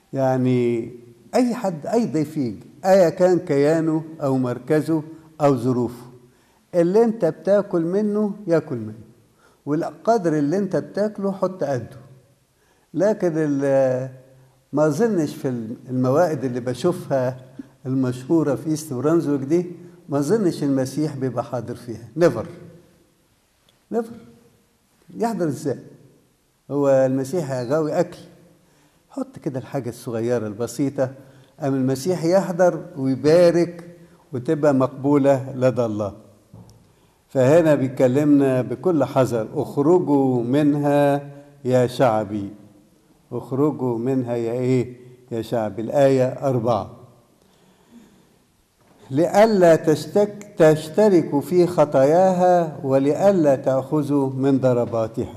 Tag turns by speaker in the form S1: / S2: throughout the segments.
S1: يعني أي حد أي ضيف يجي أيا كان كيانه أو مركزه أو ظروفه اللي أنت بتاكل منه ياكل منه والقدر اللي أنت بتاكله حط قده لكن ما أظنش في الموائد اللي بشوفها المشهورة في إيست برانزويك دي ما أظنش المسيح بيبقى حاضر فيها نيفر نيفر يحضر ازاي هو المسيح غاوي اكل حط كده الحاجه الصغيره البسيطه ام المسيح يحضر ويبارك وتبقى مقبوله لدى الله فهنا بيكلمنا بكل حذر اخرجوا منها يا شعبي اخرجوا منها يا ايه يا شعبي الايه اربعه لئلا تشتك تشتركوا في خطاياها ولئلا تأخذوا من ضرباتها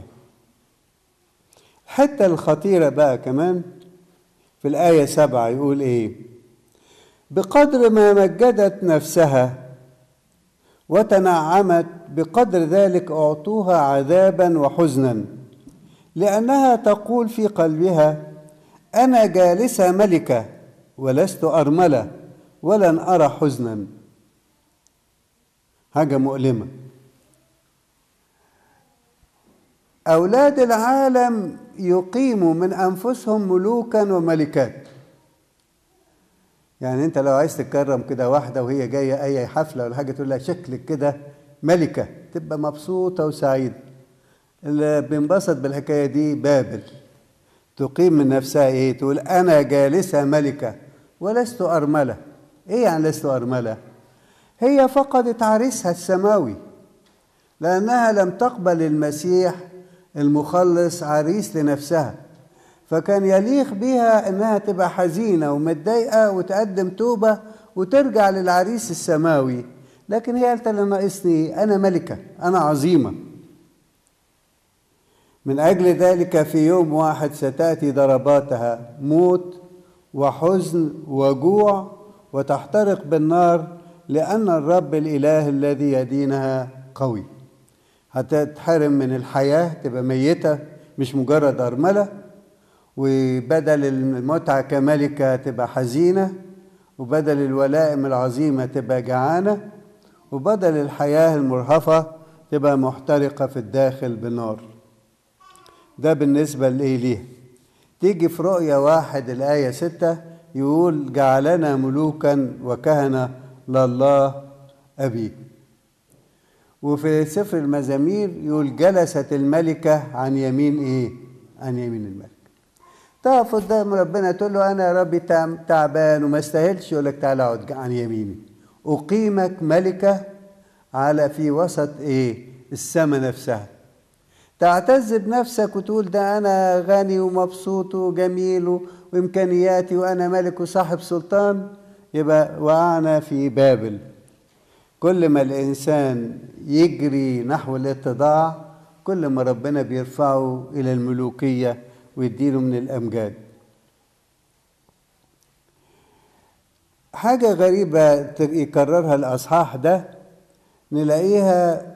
S1: حتى الخطيرة بقى كمان في الآية سبعة يقول إيه بقدر ما مجدت نفسها وتنعمت بقدر ذلك أعطوها عذابا وحزنا لأنها تقول في قلبها أنا جالسة ملكة ولست أرملة ولن أرى حزنا حاجة مؤلمة أولاد العالم يقيموا من أنفسهم ملوكا وملكات يعني أنت لو عايز تكرم كده واحدة وهي جاية أي حفلة ولا حاجة تقول لها شكلك كده ملكة تبقى مبسوطة وسعيدة اللي بينبسط بالحكاية دي بابل تقيم من نفسها إيه تقول أنا جالسة ملكة ولست أرملة ايه يعني لست ارمله هي فقدت عريسها السماوي لانها لم تقبل المسيح المخلص عريس لنفسها فكان يليق بها انها تبقى حزينه ومتضايقه وتقدم توبه وترجع للعريس السماوي لكن هي قالت اللي ناقصني انا ملكه انا عظيمه من اجل ذلك في يوم واحد ستاتي ضرباتها موت وحزن وجوع وتحترق بالنار لأن الرب الإله الذي يدينها قوي هتتحرم من الحياة تبقى ميتة مش مجرد أرملة وبدل المتعة كملكة تبقى حزينة وبدل الولائم العظيمة تبقى جعانة وبدل الحياة المرهفة تبقى محترقة في الداخل بالنار ده بالنسبة لإيه ليه تيجي في رؤية واحد الآية ستة يقول جعلنا ملوكا وكهنة لله أبيه وفي سفر المزامير يقول جلست الملكة عن يمين إيه؟ عن يمين الملك تقف قدام ربنا تقول له أنا يا ربي تعبان وما استاهلش يقول لك تعالى اقعد عن يميني أقيمك ملكة على في وسط إيه؟ السماء نفسها تعتز بنفسك وتقول ده أنا غني ومبسوط وجميل وإمكانياتي وأنا ملك وصاحب سلطان يبقى وقعنا في بابل كل ما الإنسان يجري نحو الاتضاع كل ما ربنا بيرفعه إلى الملوكية ويديله من الأمجاد حاجة غريبة يكررها الأصحاح ده نلاقيها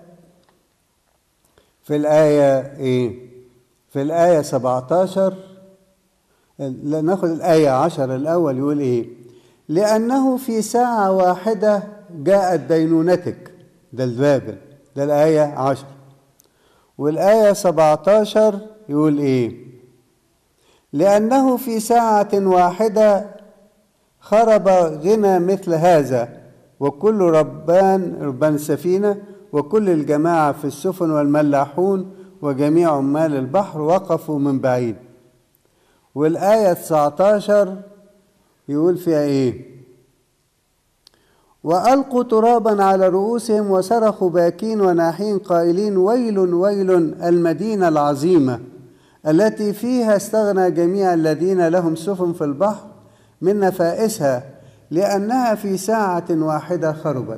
S1: في الآية إيه؟ في الآية 17 ناخد الآية 10 الأول يقول إيه؟ لأنه في ساعة واحدة جاءت دينونتك ده البابل ده الآية 10 والآية 17 يقول إيه؟ لأنه في ساعة واحدة خرب غنى مثل هذا وكل ربان ربان السفينة وكل الجماعة في السفن والملاحون وجميع عمال البحر وقفوا من بعيد والآية 19 يقول فيها إيه وألقوا ترابا على رؤوسهم وصرخوا باكين وناحين قائلين ويل ويل المدينة العظيمة التي فيها استغنى جميع الذين لهم سفن في البحر من نفائسها لأنها في ساعة واحدة خربت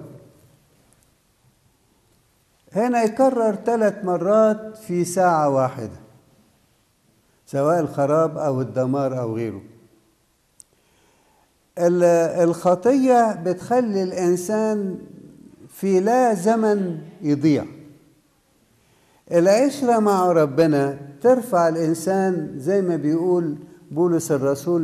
S1: هنا يكرر ثلاث مرات في ساعة واحدة سواء الخراب أو الدمار أو غيره الخطية بتخلي الإنسان في لا زمن يضيع العشرة مع ربنا ترفع الإنسان زي ما بيقول بولس الرسول